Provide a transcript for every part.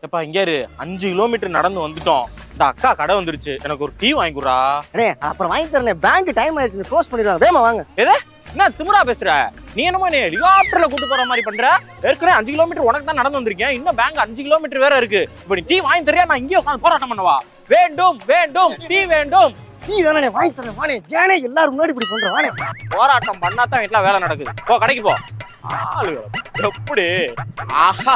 எப்பா இங்க இரு அஞ்சு கிலோமீட்டர் நடந்து வந்துட்டோம் இந்த அக்கா கடை வந்துருச்சு எனக்கு ஒரு டீ வாங்கி கொடுறா அண்ணே அப்புறம் வாங்கி தரேன் பேங்க் டைம் ஆயிடுச்சு க்ளோஸ் பண்ணிடுவாங்க வேமா வாங்க எது என்ன திமிரா பேசுற நீ என்னமோ நீ ஹெலிகாப்டர்ல கூட்டு போற மாதிரி பண்ற ஏற்கனவே அஞ்சு கிலோமீட்டர் உனக்கு தான் நடந்து வந்திருக்கேன் இன்னும் பேங்க் அஞ்சு கிலோமீட்டர் வேற இருக்கு இப்போ நீ டீ வாங்கி தரியா நான் இங்கே உட்காந்து போராட்டம் பண்ணவா வேண்டும் வேண்டும் டீ வேண்டும் டீ வேணே வாங்கி தரேன் வானே ஏனே எல்லாரும் முன்னாடி இப்படி பண்ற வானே போராட்டம் பண்ணா தான் வீட்டுல வேலை நடக்குது போ கடைக்கு போ ஆளு எப்படி ஆஹா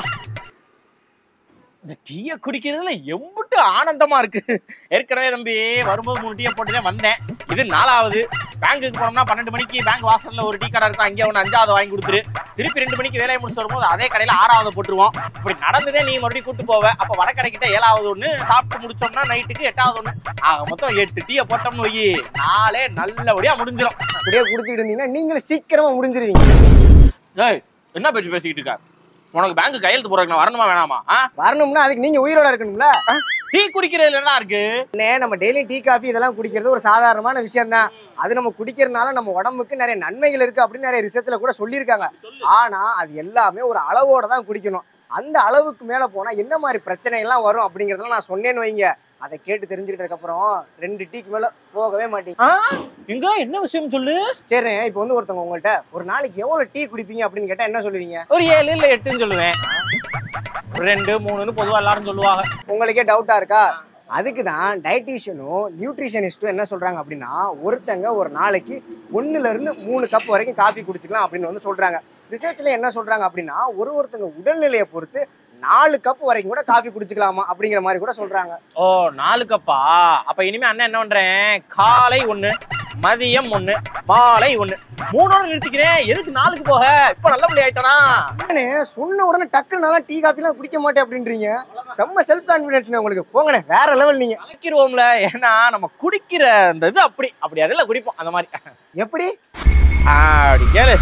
இந்த டீயை குடிக்கிறதுல எம்பிட்டு ஆனந்தமா இருக்கு ஏற்கனவே தம்பி வரும்போது மூணு டீயை போட்டுதான் வந்தேன் இது நாலாவது பேங்க்குக்கு போனோம்னா பன்னெண்டு மணிக்கு பேங்க் வாசல்ல ஒரு டீ கடை இருக்கும் அங்கே ஒன்று அஞ்சாவது வாங்கி கொடுத்துரு திருப்பி ரெண்டு மணிக்கு வேலையை முடிச்சு வரும்போது அதே கடையில ஆறாவது போட்டுருவோம் இப்படி நடந்ததே நீ மறுபடியும் கூட்டு போவ அப்ப வடக்கடைக்கிட்ட ஏழாவது ஒண்ணு சாப்பிட்டு முடிச்சோம்னா நைட்டுக்கு எட்டாவது ஒண்ணு ஆக மொத்தம் எட்டு டீயை போட்டோம்னு வை நாளே நல்லபடியா முடிஞ்சிடும் அப்படியே குடிச்சிட்டு இருந்தீங்கன்னா நீங்களும் சீக்கிரமா முடிஞ்சிருவீங்க ஏய் என்ன பேச்சு பேசிக்கிட்டு இருக்க உனக்கு பேங்க் கையெழுத்து போறதுக்கு நான் வரணுமா வேணாமா ஆ? வரணும்னா அதுக்கு நீங்க உயிரோட இருக்கணும்ல டீ குடிக்கிறதுல என்ன இருக்கு அண்ணே நம்ம டெய்லி டீ காஃபி இதெல்லாம் குடிக்கிறது ஒரு சாதாரணமான விஷயம் தான் அது நம்ம குடிக்கிறதுனால நம்ம உடம்புக்கு நிறைய நன்மைகள் இருக்கு அப்படின்னு நிறைய ரிசர்ச்ல கூட சொல்லியிருக்காங்க ஆனா அது எல்லாமே ஒரு அளவோட தான் குடிக்கணும் அந்த அளவுக்கு மேல போனா என்ன மாதிரி பிரச்சனை எல்லாம் வரும் அப்படிங்கறதெல்லாம் நான் சொன்னேன்னு வைங்க அதை கேட்டு தெரிஞ்சுக்கிட்டதுக்கு அப்புறம் ரெண்டு டீக்கு மேல போகவே மாட்டீங்க ஆ? எங்க என்ன விஷயம் சொல்லு சரி இப்போ வந்து ஒருத்தவங்க உங்கள்கிட்ட ஒரு நாளைக்கு எவ்வளவு டீ குடிப்பீங்க அப்படின்னு கேட்டா என்ன சொல்லுவீங்க ஒரு ஏழு இல்ல எட்டுன்னு சொல்லுவேன் ஒரு ரெண்டு மூணுன்னு பொதுவா எல்லாரும் சொல்லுவாங்க உங்களுக்கே டவுட்டா இருக்கா அதுக்கு தான் டயட்டீஷியனும் நியூட்ரிஷனிஸ்ட்டும் என்ன சொல்றாங்க அப்படின்னா ஒருத்தங்க ஒரு நாளைக்கு ஒண்ணுல இருந்து மூணு கப் வரைக்கும் காஃபி குடிச்சுக்கலாம் அப்படின்னு வந்து சொல்றாங்க ரிசர்ச்ல என்ன சொல்றாங்க அப்படின்னா ஒரு ஒருத்தங்க உடல்நிலையை பொறுத்து நாலு கப் வரைக்கும் கூட காஃபி குடிச்சுக்கலாமா அப்படிங்கிற மாதிரி கூட சொல்றாங்க ஓ நாலு கப்பா அப்ப இனிமே அண்ணன் என்ன பண்றேன் காலை ஒண்ணு மதியம் ஒண்ணு மாலை ஒண்ணு மூணோட நிறுத்திக்கிறேன் எதுக்கு நாளுக்கு போக இப்ப நல்ல பிள்ளை ஆயிட்டனா என்னண்ணே, சொன்ன உடனே டக்குனால டீ காஃபிலாம் குடிக்க மாட்டேன் அப்படின்றீங்க செம்ம செல்ஃப் கான்பிடன்ஸ் உங்களுக்கு போங்கண்ணே வேற லெவல் நீங்க கலக்கிருவோம்ல ஏன்னா நம்ம குடிக்கிற அந்த இது அப்படி அப்படி அதெல்லாம் குடிப்போம் அந்த மாதிரி எப்படி அப்படி கேளு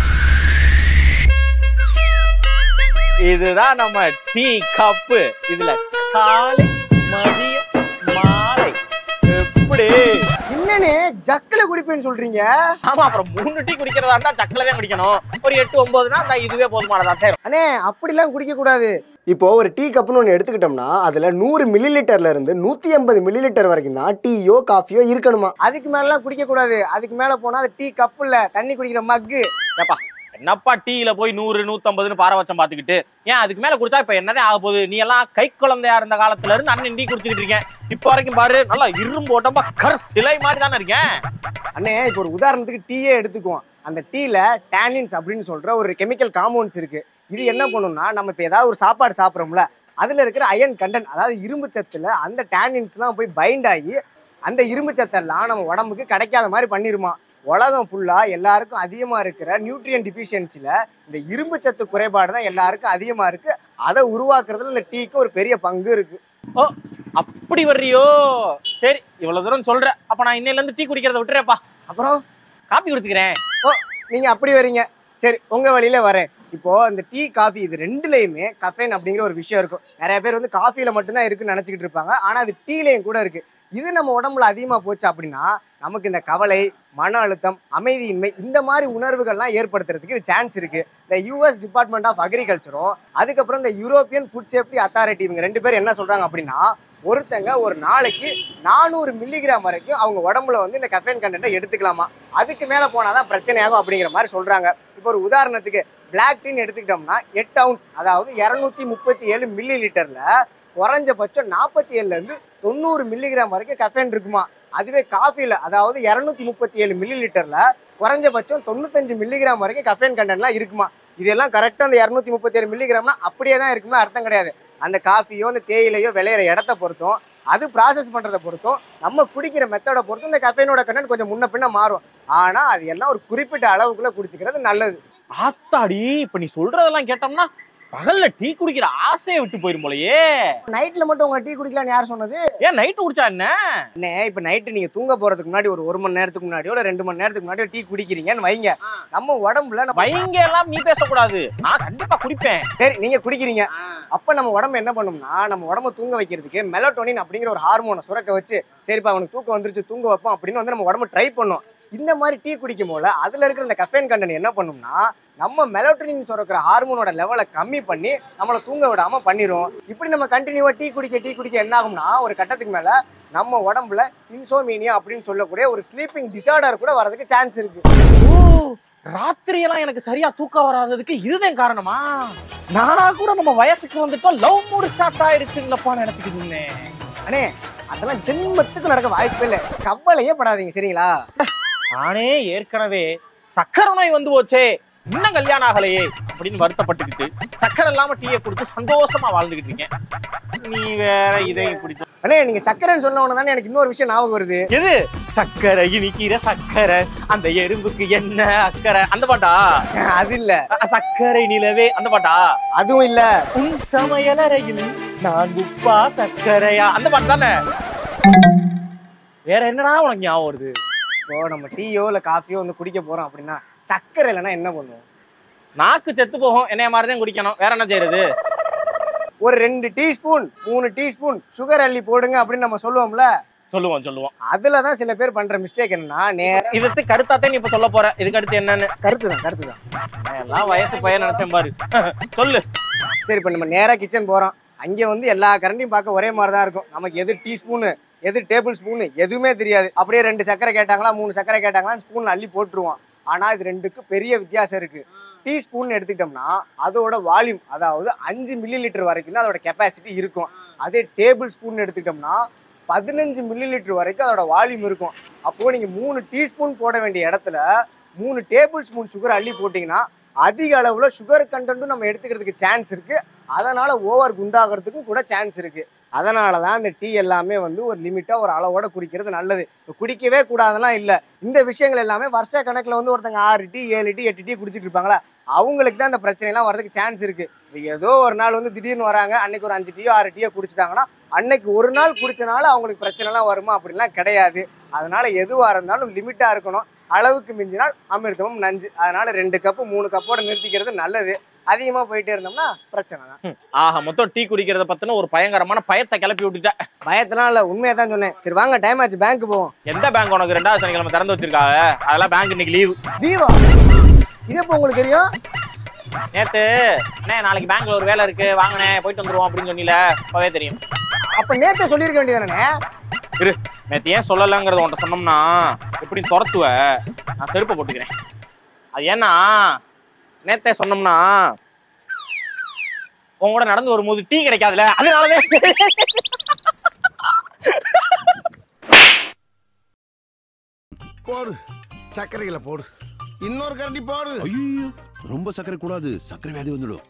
இதுதான் நம்ம டீ கப்பு இதுல காலை மதியம் மாலை எப்படி என்னண்ணே ஜக்குல குடிப்பேன்னு சொல்றீங்க ஆமா அப்புறம் மூணு டீ குடிக்கிறதா இருந்தா சக்கல தான் குடிக்கணும் ஒரு எட்டு ஒன்பதுனா அந்த இதுவே போதுமானதா தான் அண்ணே அப்படிலாம் குடிக்க கூடாது இப்போ ஒரு டீ கப்னு ஒன்று எடுத்துக்கிட்டோம்னா அதுல நூறு மில்லி லிட்டர்ல இருந்து நூத்தி ஐம்பது மில்லி லிட்டர் வரைக்கும் தான் டீயோ காஃபியோ இருக்கணுமா அதுக்கு மேலலாம் குடிக்க கூடாது அதுக்கு மேல போனா அது டீ கப் இல்ல தண்ணி குடிக்கிற மக்கு ஏப்பா என்னப்பா டீல போய் நூறு நூத்தம்பதுன்னு பாரபட்சம் பாத்துக்கிட்டு ஏன் அதுக்கு மேல குடிச்சா இப்ப என்னதே ஆக போகுது நீ எல்லாம் கை குழந்தையா இருந்த காலத்துல இருந்து அண்ணன் டீ குடிச்சிட்டு இருக்கேன் இப்ப வரைக்கும் பாரு நல்லா இரும்பு உடம்பா கர் சிலை மாதிரி தானே இருக்கேன் அண்ணே இப்போ ஒரு உதாரணத்துக்கு டீயே எடுத்துக்குவோம் அந்த டீல டேனின்ஸ் அப்படின்னு சொல்ற ஒரு கெமிக்கல் காம்பவுண்ட்ஸ் இருக்கு இது என்ன பண்ணும்னா நம்ம இப்போ ஏதாவது ஒரு சாப்பாடு சாப்பிட்றோம்ல அதுல இருக்கிற அயன் கண்டென்ட் அதாவது இரும்பு சத்துல அந்த டேனின்ஸ்லாம் போய் பைண்ட் ஆகி அந்த இரும்பு சத்தெல்லாம் நம்ம உடம்புக்கு கிடைக்காத மாதிரி பண்ணிருமா உலகம் ஃபுல்லா எல்லாருக்கும் அதிகமா இருக்கிற நியூட்ரியன் டிஃபிஷியன்சில இந்த இரும்பு சத்து குறைபாடு தான் எல்லாருக்கும் அதிகமா இருக்கு அதை உருவாக்குறதுல இந்த டீக்கு ஒரு பெரிய பங்கு இருக்கு ஓ அப்படி வர்றியோ சரி இவ்வளவு தூரம் சொல்ற அப்ப நான் இன்னையில இருந்து டீ குடிக்கிறத விட்டுறேப்பா அப்புறம் காப்பி குடிச்சுக்கிறேன் ஓ நீங்க அப்படி வரீங்க சரி உங்க வழியில வரேன் இப்போ இந்த டீ காஃபி இது ரெண்டுலயுமே கஃபைன் அப்படிங்கிற ஒரு விஷயம் இருக்கும் நிறைய பேர் வந்து காஃபில மட்டும்தான் இருக்குன்னு நினைச்சுக்கிட்டு இருப்பாங்க ஆனா அது டீலையும் கூட இருக்கு இது நம்ம உடம்புல அதிகமா போச்சு அப்படின்னா நமக்கு இந்த கவலை மன அழுத்தம் அமைதியின்மை இந்த மாதிரி உணர்வுகள்லாம் ஏற்படுத்துறதுக்கு இது சான்ஸ் இருக்கு இந்த யூஎஸ் டிபார்ட்மெண்ட் ஆஃப் அக்ரிகல்ச்சரும் அதுக்கப்புறம் இந்த யூரோப்பியன் ஃபுட் சேஃப்டி அத்தாரிட்டி இவங்க ரெண்டு பேரும் என்ன சொல்றாங்க அப்படின்னா ஒருத்தங்க ஒரு நாளைக்கு நானூறு மில்லிகிராம் வரைக்கும் அவங்க உடம்புல வந்து இந்த கஃபைன் கண்டென்ட்டை எடுத்துக்கலாமா அதுக்கு மேலே போனாதான் பிரச்சனையாகும் அப்படிங்கிற மாதிரி சொல்றாங்க இப்போ ஒரு உதாரணத்துக்கு பிளாக் டீன்னு எடுத்துக்கிட்டோம்னா எட்டு அவுன்ஸ் அதாவது இரநூத்தி முப்பத்தி ஏழு மில்லி லிட்டர்ல குறைஞ்சபட்சம் நாற்பத்தி ஏழுல இருந்து தொண்ணூறு மில்லிகிராம் வரைக்கும் கஃபைன் இருக்குமா அதுவே காஃபில அதாவது இரநூத்தி முப்பத்தி ஏழு மில்லி லிட்டர்ல குறைஞ்சபட்சம் தொண்ணூத்தஞ்சு மில்லிகிராம் வரைக்கும் கஃபைன் கண்டென்ட்லாம் இருக்குமா இதெல்லாம் கரெக்டாக அந்த இரநூத்தி முப்பத்தி ஏழு மில்லிகிராம்னா அப்படியே தான் இருக்குமா அர்த்தம் கிடையாது அந்த காஃபியோ அந்த தேயிலையோ விளையிற இடத்த பொறுத்தும் அது ப்ராசஸ் பண்றதை பொறுத்தும் நம்ம குடிக்கிற மெத்தடை பொறுத்தும் இந்த கஃபைனோட கண்டென்ட் கொஞ்சம் முன்ன பின்ன மாறும் ஆனா அது எல்லாம் ஒரு குறிப்பிட்ட அளவுக்குள்ள குடிச்சுக்கிறது நல்லது ஆத்தாடி இப்ப நீ சொல்றதெல்லாம் கேட்டோம்னா பகல்ல டீ குடிக்கிற ஆசையை விட்டு போயிரும் போலயே நைட்ல மட்டும் உங்க டீ குடிக்கலாம்னு யார் சொன்னது ஏன் நைட்டு குடிச்சா என்ன அண்ணே இப்ப நைட்டு நீங்க தூங்க போறதுக்கு முன்னாடி ஒரு ஒரு மணி நேரத்துக்கு முன்னாடியோ இல்ல ரெண்டு மணி நேரத்துக்கு முன்னாடியோ டீ குடிக்கிறீங்கன்னு வைங்க நம்ம உடம்புல நம்ம வைங்க எல்லாம் நீ பேசக்கூடாது நான் கண்டிப்பா குடிப்பேன் சரி நீங்க குடிக்கிறீங்க அப்ப நம்ம உடம்பு என்ன பண்ணும்னா நம்ம உடம்ப தூங்க வைக்கிறதுக்கு மெலட்டோனின் அப்படிங்கிற ஒரு ஹார்மோனை சுரக்க வச்சு சரிப்பா அவனுக்கு தூக்கம் வந்துருச்சு தூங்க வைப்போம் அப்படின்னு வந்து நம்ம உடம்பு ட்ரை பண்ணும் இந்த மாதிரி டீ குடிக்கும் போல அதுல இருக்கிற இந்த கஃபைன் கண்டென்ட் என்ன பண்ணும்னா நம்ம மெலோட்டனின் சுரக்கிற ஹார்மோனோட லெவலை கம்மி பண்ணி நம்மளை தூங்க விடாம பண்ணிரும் இப்படி நம்ம கண்டினியூவா டீ குடிக்க டீ குடிக்க என்ன ஆகும்னா ஒரு கட்டத்துக்கு மேல நம்ம உடம்புல இன்சோமீனியா அப்படின்னு சொல்லக்கூடிய ஒரு ஸ்லீப்பிங் டிசார்டர் கூட வரதுக்கு சான்ஸ் இருக்கு ஓ ராத்திரியெல்லாம் எனக்கு சரியா தூக்கம் வராததுக்கு இதுதான் காரணமா நானா கூட நம்ம வயசுக்கு வந்துட்டோம் லவ் மூடு ஸ்டார்ட் ஆயிடுச்சுங்களப்பா நினைச்சுக்கிட்டு இருந்தேன் அண்ணே அதெல்லாம் ஜென்மத்துக்கு நடக்க வாய்ப்பே இல்லை கவலையே படாதீங்க சரிங்களா நானே ஏற்கனவே சக்கரை நோய் வந்து போச்சே இன்னும் கல்யாணம் ஆகலையே அப்படின்னு வருத்தப்பட்டுக்கிட்டு சக்கரை இல்லாம டீயை குடிச்சு சந்தோஷமா வாழ்ந்துகிட்டு இருக்கேன் நீ வேற இதை குடிச்சு அண்ணே நீங்க சக்கரைன்னு சொன்ன உடனே தானே எனக்கு இன்னொரு விஷயம் ஞாபகம் வருது எது சக்கரை இனிக்கிற சக்கரை அந்த எறும்புக்கு என்ன அக்கறை அந்த பாட்டா அது இல்ல அ- சக்கரை நிலவே அந்த பாட்டா அதுவும் இல்ல உன் சமையலறையில் நான் உப்பா சக்கரையா அந்த பாட்டு தானே வேற என்னடா உனக்கு ஞாபகம் வருது இப்போ நம்ம டீயோ இல்ல காஃபியோ வந்து குடிக்க போறோம் அப்படின்னா சக்கரை இல்லைன்னா என்ன பண்ணுவோம் நாக்கு செத்து போகும் என்னைய மாதிரி தான் குடிக்கணும் வேற என்ன செய்யறது ஒரு ரெண்டு டீஸ்பூன் மூணு டீஸ்பூன் சுகர் அள்ளி போடுங்க அப்படின்னு நம்ம சொல்லுவோம்ல சொல்லுவோம் சொல்லுவோம் அதுல தான் சில பேர் பண்ற மிஸ்டேக் என்னன்னா நேர இதுக்கு கருத்தாத்தே நீ இப்ப சொல்ல போற இதுக்கு அடுத்து என்னன்னு கருத்து தான் கருத்து தான் நான் எல்லாம் வயசு பையன் நினைச்சேன் பாரு சொல்லு சரி இப்போ நம்ம நேரா கிச்சன் போறோம் அங்க வந்து எல்லா கரண்டியும் பார்க்க ஒரே மாதிரி தான் இருக்கும் நமக்கு எது டீஸ்பூனு எது டேபிள் ஸ்பூனு எதுவுமே தெரியாது அப்படியே ரெண்டு சக்கரை கேட்டாங்களா மூணு சக்கரை கேட்டாங்களா ஸ்பூன்ல அள்ளி போட்டுருவோம் ஆனா இது ரெண்டுக்கு பெரிய வித்தியாசம் இருக்கு டீஸ்பூன் எடுத்துக்கிட்டோம்னா அதோட வால்யூம் அதாவது அஞ்சு மில்லி லிட்டர் வரைக்கும் தான் அதோட கெப்பாசிட்டி இருக்கும் அதே டேபிள் ஸ்பூன் எடுத்துக்கிட்டோம்னா பதினஞ்சு மில்லி லிட்டர் வரைக்கும் அதோட வால்யூம் இருக்கும் அப்போ நீங்க மூணு டீஸ்பூன் போட வேண்டிய இடத்துல மூணு டேபிள் ஸ்பூன் சுகர் அள்ளி போட்டிங்கன்னா அதிக அளவுல சுகர் கண்டென்ட்டும் நம்ம எடுத்துக்கிறதுக்கு சான்ஸ் இருக்கு அதனால ஓவர் குண்டாகிறதுக்கும் கூட சான்ஸ் இருக்கு அதனால தான் இந்த டீ எல்லாமே வந்து ஒரு லிமிட்டாக ஒரு அளவோட குடிக்கிறது நல்லது இப்ப குடிக்கவே கூடாதெல்லாம் இல்லை இந்த விஷயங்கள் எல்லாமே வருஷ கணக்கில் வந்து ஒருத்தங்க ஆறு டீ ஏழு டீ எட்டு டீ குடிச்சிட்டு இருப்பாங்களா அவங்களுக்கு தான் இந்த பிரச்சனைலாம் வரதுக்கு சான்ஸ் இருக்கு இப்ப ஏதோ ஒரு நாள் வந்து திடீர்னு வராங்க அன்னைக்கு ஒரு அஞ்சு டீயோ ஆறு டீயோ குடிச்சிட்டாங்கன்னா அன்னைக்கு ஒரு நாள் குடிச்சனால அவங்களுக்கு பிரச்சனைலாம் வருமா அப்படிலாம் கிடையாது அதனால எதுவாக இருந்தாலும் லிமிட்டாக இருக்கணும் அளவுக்கு மிஞ்சினால் அமிர்தமும் நஞ்சு அதனால ரெண்டு கப்பு மூணு கப்போட நிறுத்திக்கிறது நல்லது அதிகமா போயிட்டே இருந்தோம்னா பிரச்சனை தான் ஆஹா மொத்தம் டீ குடிக்கிறத பத்தின ஒரு பயங்கரமான பயத்தை கிளப்பி விட்டுட்ட பயத்தெல்லாம் இல்ல உண்மையை தான் சொன்னேன் சரி வாங்க டைம் ஆச்சு பேங்க் போவோம் எந்த பேங்க் உனக்கு ரெண்டாவது சனிக்கிழமை திறந்து வச்சிருக்காங்க அதெல்லாம் பேங்க் இன்னைக்கு லீவு லீவா இது எப்போ உங்களுக்கு தெரியும் நேத்து அண்ணே நாளைக்கு பேங்க்ல ஒரு வேலை இருக்கு வாங்கண்ணே போயிட்டு வந்துருவோம் அப்படின்னு சொன்னீல அப்பவே தெரியும் அப்ப நேத்தே சொல்லியிருக்க வேண்டியதானே இரு நேத்து ஏன் சொல்லலைங்கிறத உன்ட்ட சொன்னோம்னா எப்படி துரத்துவ நான் செருப்பை போட்டுக்கிறேன் அது ஏன்னா நேத்தே சொன்னோம்னா உன் கூட நடந்து வரும்போது டீ கிடைக்காதுல அதனாலதான் போடு சர்க்கரைகளை போடு இன்னொரு கரண்டி போடு ஐயோ ரொம்ப சர்க்கரை கூடாது சர்க்கரை வியாதி வந்துடும்